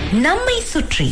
நம்மை சுற்றி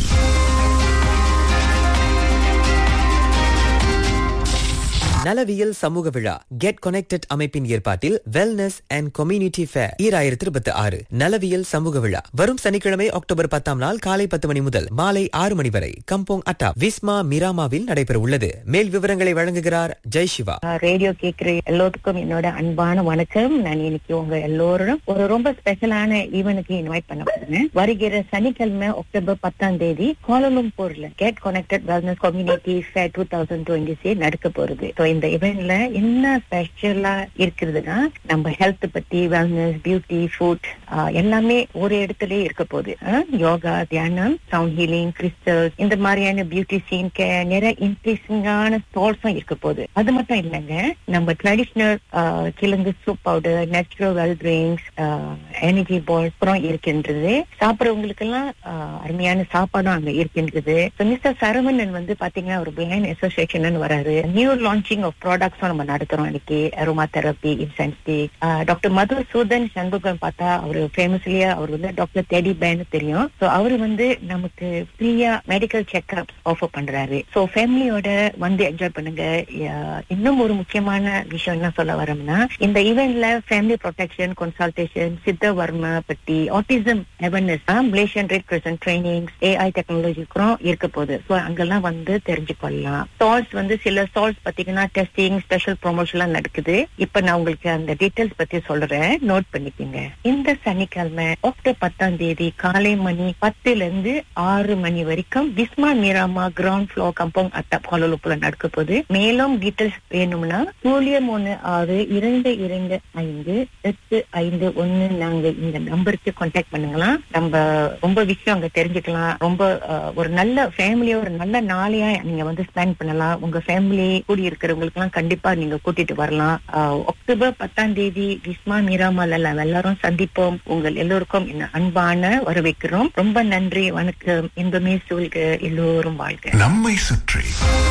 நலவியல் சமூக விழா கெட் கனெக்டட் அமைப்பின் ஏற்பாட்டில் வெல்னஸ் அண்ட் கம்யூனிட்டி ஃபேர் ஈராயிரத்தி இருபத்தி ஆறு நலவியல் சமூக விழா வரும் சனிக்கிழமை அக்டோபர் பத்தாம் நாள் காலை பத்து மணி முதல் மாலை ஆறு மணி வரை கம்போங் அட்டா விஸ்மா மிராமாவில் நடைபெற உள்ளது மேல் விவரங்களை வழங்குகிறார் ஜெய் சிவா ரேடியோ கேட்கிற எல்லோருக்கும் என்னோட அன்பான வணக்கம் நான் இன்னைக்கு உங்க எல்லோரும் ஒரு ரொம்ப ஸ்பெஷலான ஈவெனுக்கு இன்வைட் பண்ண போறேன் வருகிற சனிக்கிழமை அக்டோபர் பத்தாம் தேதி கோலலும்பூர்ல get connected wellness community fair two thousand twenty நடக்க போறது So, இந்த இவெண்ட்ல என்ன ஸ்பெஷலா இருக்குதுன்னா நம்ம ஹெல்த் பத்தி வெல்னஸ் பியூட்டி ஃபுட் எல்லாமே ஒரு இடத்துலயே இருக்க போகுது ஆஹ், யோகா தியானம் சவுண்ட் ஹீலிங் கிறிஸ்டல் இந்த மாதிரியான பியூட்டி சீன் நிறைய இன்ட்ரெஸ்டிங்கான ஸ்டால்ஸும் இருக்க போகுது அது மட்டும் இல்லைங்க நம்ம ட்ரெடிஷ்னல் கிழங்கு soup powder natural well drinks energy balls அப்புறம் இருக்கின்றது சாப்பிட்றவங்களுக்கு எல்லாம் அருமையான சாப்பாடும் அங்க இருக்கின்றது மிஸ்டர் சரவணன் வந்து பாத்தீங்கன்னா ஒரு பிளைண்ட் அசோசியேஷன் வராரு நியூ லான்ச்சிங் ஆஃப் ப்ராடக்ட்ஸும் நம்ம நடத்துறோம் இன்னைக்கு aroma therapy incense stick doctor Madhusudhan Shanmugam பார்த்தா அவரு ஃபேமஸ்லயே அவர் வந்து டாக்டர் டெடி பேன்னு தெரியும் சோ அவரு வந்து நமக்கு ஃப்ரீயா மெடிக்கல் செக்அப் ஆஃபர் பண்றாரு சோ ஃபேமிலியோட வந்து என்ஜாய் பண்ணுங்க யா- இன்னும் ஒரு முக்கியமான விஷயம் என்ன சொல்ல வரோம்னா இந்த ஈவெண்ட்ல family protection consultation Siddha Varma பத்தி autism awareness Malaysian red crescent trainings AI டெக்னாலஜிக்கும் இருக்க போகுது சோ அங்கெல்லாம் வந்து தெரிஞ்சுக்கொள்ளலாம் ஸ்டால்ஸ் வந்து சில ஸ்டால்ஸ் பாத்தீங்கன்னா டெஸ்டிங் ஸ்பெஷல் ப்ரொமோஷன் எல்லாம் நடக்குது இப்ப நான் உங்களுக்கு அந்த டீடைல்ஸ் பத்தி சொல்றேன் நோட் பண்ணிக்கோங்க இந்த சனிக்கிழமை அக்டோபர் பத்தாம் தேதி காலை மணி பத்துல இருந்து ஆறு மணி வரைக்கும் Wisma Mirama ground floor compound அட்டா கோலலுப்புல நடக்க போகுது மேலும் டீடைல்ஸ் வேணும்னா பூலியம் ஒண்ணு ஆறு இரண்டு இரண்டு ஐந்து எட்டு ஐந்து ஒண்ணு நாங்க இந்த நம்பருக்கு கான்டாக்ட் பண்ணுங்களாம் நம்ம ரொம்ப விஷயம் அங்க தெரிஞ்சுக்கலாம் ரொம்ப அஹ், ஒரு நல்ல ஃபேமிலியா ஒரு நல்ல நாளையா நீங்க வந்து ஸ்பெண்ட் பண்ணலாம் உங்க ஃபேமிலி கூடி இருக்கிறவங்களுக்கு எல்லாம் கண்டிப்பா நீங்க கூட்டிட்டு வரலாம் அஹ், அக்டோபர் பத்தாம் தேதி விஸ்மா மீராமல் எல்லாம் எல்லாரும் சந்திப்போம் உங்கள் எல்லோருக்கும் என்ன அன்பான வரவேற்கிறோம் ரொம்ப நன்றி வணக்கம் இன்பமே சூழ்க எல்லோரும் வாழ்க நம்மை சுற்றி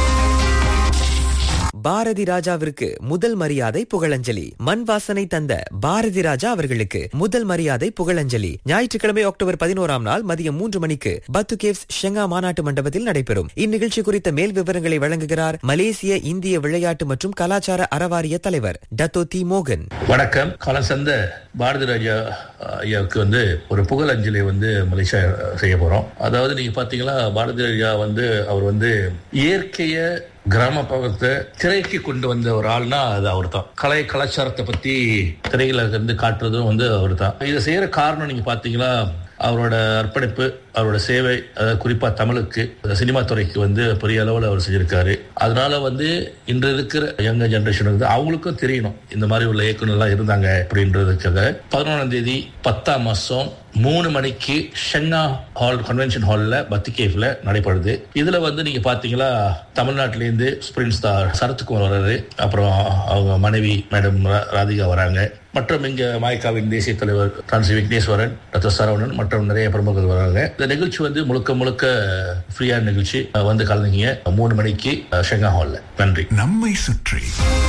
பாரதி ராஜாவிற்கு முதல் மரியாதை புகழஞ்சலி மண் வாசனை தந்த பாரதி ராஜா அவர்களுக்கு முதல் மரியாதை புகழஞ்சலி ஞாயிற்றுக்கிழமை அக்டோபர் பதினோராம் நாள் மதியம் மூன்று மணிக்கு பத்து கேவ்ஸ் ஷெங்கா மாநாட்டு மண்டபத்தில் நடைபெறும் இந்நிகழ்ச்சி குறித்த மேல் விவரங்களை வழங்குகிறார் மலேசிய இந்திய விளையாட்டு மற்றும் கலாச்சார அறவாரிய தலைவர் டத்தோ தி மோகன் வணக்கம் கலசந்த பாரதி ராஜா ஐயாவுக்கு வந்து ஒரு புகழஞ்சலி வந்து மலேசியா செய்ய போறோம் அதாவது நீங்க பாத்தீங்கன்னா பாரதி ராஜா வந்து அவர் வந்து இயற்கைய கிராம பக்கத்தை திரைக்கு கொண்டு வந்த ஒரு ஆள்னா அது அவர் தான் கலை கலாச்சாரத்தை பத்தி திரையில இருந்து காட்டுறதும் வந்து அவர் தான் இதை செய்யற காரணம் நீங்க பாத்தீங்கன்னா அவரோட அர்ப்பணிப்பு அவரோட சேவை அதாவது குறிப்பா தமிழுக்கு சினிமா துறைக்கு வந்து பெரிய அளவில் அவர் செஞ்சிருக்காரு அதனால வந்து இன்று இருக்கிற யங்க ஜெனரேஷனுக்கு வந்து அவங்களுக்கும் தெரியணும் இந்த மாதிரி உள்ள இயக்குனர்லாம் இருந்தாங்க அப்படின்றதுக்காக பதினொன்றாம் தேதி பத்தாம் மாசம் மூணு மணிக்கு ஷென்னா ஹால் கன்வென்ஷன் ஹாலில் பத்திகேஃப்ல நடைபெறுது இதுல வந்து நீங்க பாத்தீங்களா தமிழ்நாட்டிலேருந்து ஸ்பிரின் ஸ்டார் சரத்குமார் வர்றாரு அப்புறம் அவங்க மனைவி மேடம் ராதிகா வராங்க மற்றும் இங்க மாய்காவின் தேசிய தலைவர் கான்சி விக்னேஸ்வரன் டாக்டர் சரவணன் மற்றும் நிறைய பிரமுகர்கள் வராங்க இந்த நிகழ்ச்சி வந்து முழுக்க முழுக்க ஃப்ரீயான நிகழ்ச்சி வந்து கலந்துங்க மூணு மணிக்கு ஷெங்கா ஹால்ல நன்றி நம்மை சுற்றி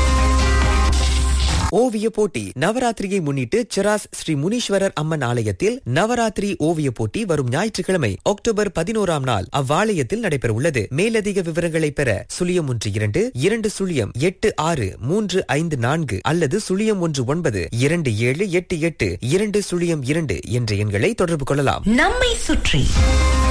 ஓவிய போட்டி நவராத்திரியை முன்னிட்டு சிராஸ் ஸ்ரீ முனீஸ்வரர் அம்மன் ஆலயத்தில் நவராத்திரி ஓவிய போட்டி வரும் ஞாயிற்றுக்கிழமை அக்டோபர் பதினோராம் நாள் அவ்வாலயத்தில் நடைபெற உள்ளது மேலதிக விவரங்களை பெற சுழியம் ஒன்று இரண்டு இரண்டு சுழியம் எட்டு ஆறு மூன்று ஐந்து நான்கு அல்லது சுழியம் ஒன்று ஒன்பது இரண்டு ஏழு எட்டு எட்டு இரண்டு சுழியம் இரண்டு என்ற எண்களை தொடர்பு கொள்ளலாம் நம்மை சுற்றி